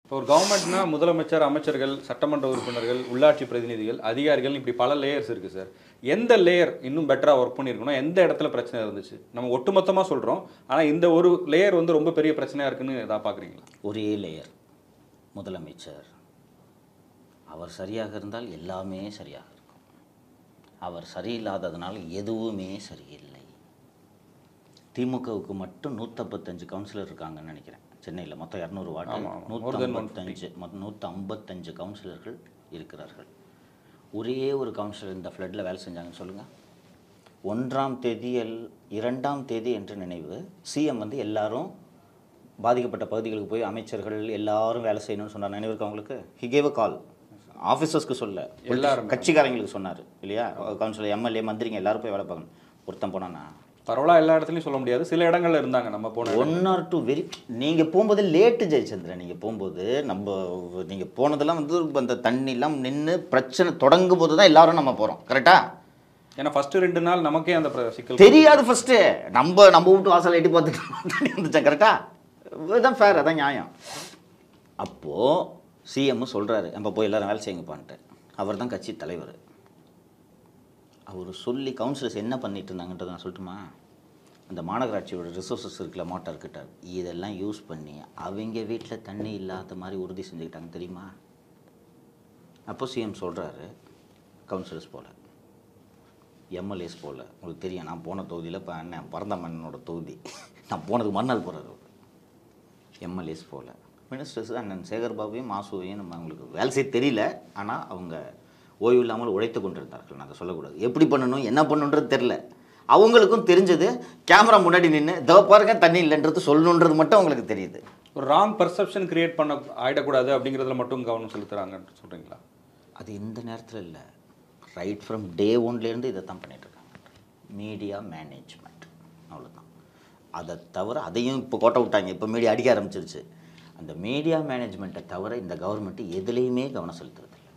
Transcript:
இப்போ ஒரு கவர்மெண்ட்னா முதலமைச்சர் அமைச்சர்கள் சட்டமன்ற உறுப்பினர்கள் உள்ளாட்சி பிரதிநிதிகள் அதிகாரிகள் இப்படி பல லேயர்ஸ் இருக்குது சார் எந்த லேயர் இன்னும் பெட்டராக ஒர்க் பண்ணியிருக்கணும் எந்த இடத்துல பிரச்சனை இருந்துச்சு நம்ம ஒட்டுமொத்தமாக சொல்கிறோம் ஆனால் இந்த ஒரு லேயர் வந்து ரொம்ப பெரிய பிரச்சனையாக இருக்குன்னு எதாவது பார்க்குறீங்களா ஒரே லேயர் முதலமைச்சர் அவர் சரியாக இருந்தால் எல்லாமே சரியாக இருக்கும் அவர் சரியில்லாததுனால எதுவுமே சரியில்லை திமுகவுக்கு மட்டும் நூற்றம்பத்தஞ்சு கவுன்சிலர் இருக்காங்கன்னு நினைக்கிறேன் சென்னையில் மொத்தம் இரநூறு வார்டு ஆமா, ஆமா. More than நூற்றம்பத்தஞ்சு நூற்றி ஐம்பத்தஞ்சு கவுன்சிலர்கள் இருக்கிறார்கள் ஒரே ஒரு கவுன்சிலர் இந்த ஃப்ளட்டில் வேலை செஞ்சாங்கன்னு சொல்லுங்கள் ஒன்றாம் தேதி எல் இரண்டாம் தேதி என்று நினைவு சிஎம் வந்து எல்லாரும் பாதிக்கப்பட்ட பகுதிகளுக்கு போய் அமைச்சர்கள் எல்லாரும் வேலை செய்யணும்னு சொன்னார் நினைவு இருக்கா உங்களுக்கு ஹி கேவ் அ கால் ஆஃபீஸர்ஸ்க்கு சொல்ல எல்லாரும். கட்சிக்காரங்களுக்கு சொன்னார் இல்லையா கவுன்சிலர் எம்எல்ஏ மந்திரிங்க எல்லாரும் போய் வேலை பார்க்கணும் ஒருத்தன் போனானா பரவலாக எல்லா இடத்துலையும் சொல்ல முடியாது சில இடங்கள்ல இருந்தாங்க நம்ம போன ஒன் ஆர் டூ வெரி நீங்கள் போகும்போது லேட்டு ஜெயச்சந்திரன் நீங்கள் போகும்போது நம்ம நீங்கள் போனதெல்லாம் வந்து அந்த தண்ணிலாம் நின்று பிரச்சனை தொடங்கும் போது தான் எல்லாரும் நம்ம போகிறோம் கரெக்டாக ஏன்னா ஃபர்ஸ்ட் ரெண்டு நாள் நமக்கே அந்த பிர- சிக்கல் தெரியாது ஃபஸ்ட்டு நம்ம நம்ம வீட்டு வாசல் எட்டி பார்த்துட்டு தண்ணி வந்துச்சா கரெக்டா இதுதான் ஃபேர் அதான் நியாயம் அப்போது சிஎம் சொல்கிறாரு நம்ம போய் எல்லாரும் வேலை செய்யுங்கப்பான்ட்டு அவர் தான் கட்சி தலைவர் அவர் சொல்லி கவுன்சிலர்ஸ் என்ன பண்ணிட்டு இருந்தாங்கன்றதை நான் சொல்லட்டுமா அந்த மாநகராட்சியோட ரிசோர்ஸஸ் இருக்குல்ல மோட்டார் கிட்ட இதெல்லாம் யூஸ் பண்ணி அவங்க வீட்டில் தண்ணி இல்லாத மாதிரி உறுதி செஞ்சுக்கிட்டாங்க தெரியுமா அப்போ சிஎம் சொல்கிறாரு கவுன்சிலர்ஸ் போல எம்எல்ஏஸ் போல உங்களுக்கு தெரியும் நான் போன தொகுதியில் இப்போ அண்ணன் பரந்த மன்னனோட தொகுதி நான் போனதுக்கு மறுநாள் போகிறாரு எம்எல்ஏஸ் போல மினிஸ்டர்ஸ் அண்ணன் சேகர் பாபுவையும் மாசுவையும் நம்ம அவங்களுக்கு வேலை செய்ய தெரியல ஆனால் அவங்க ஓய்வு இல்லாமல் உழைத்து கொண்டிருந்தார்கள் நான் அதை சொல்லக்கூடாது எப்படி பண்ணணும் என்ன பண்ணணுன்றது தெரில அவங்களுக்கும் தெரிஞ்சது கேமரா முன்னாடி நின்று தோ பாருங்க தண்ணி இல்லைன்றது சொல்லணுன்றது மட்டும் அவங்களுக்கு தெரியுது ஒரு ராங் பர்செப்ஷன் கிரியேட் பண்ண ஆயிடக்கூடாது அப்படிங்கிறதுல மட்டும் கவனம் செலுத்துறாங்கன்னு சொல்றீங்களா அது இந்த நேரத்தில் இல்லை ரைட் ஃப்ரம் டே ஒன்லேருந்து இதை தான் பண்ணிகிட்ருக்காங்க மீடியா மேனேஜ்மெண்ட் அவ்வளோதான் அதை தவிர அதையும் இப்போ கோட்டை விட்டாங்க இப்போ மீடியா அடிக்க ஆரம்பிச்சிருச்சு அந்த மீடியா மேனேஜ்மெண்ட்டை தவிர இந்த கவர்மெண்ட் எதுலேயுமே கவனம் செலுத்துறதில்ல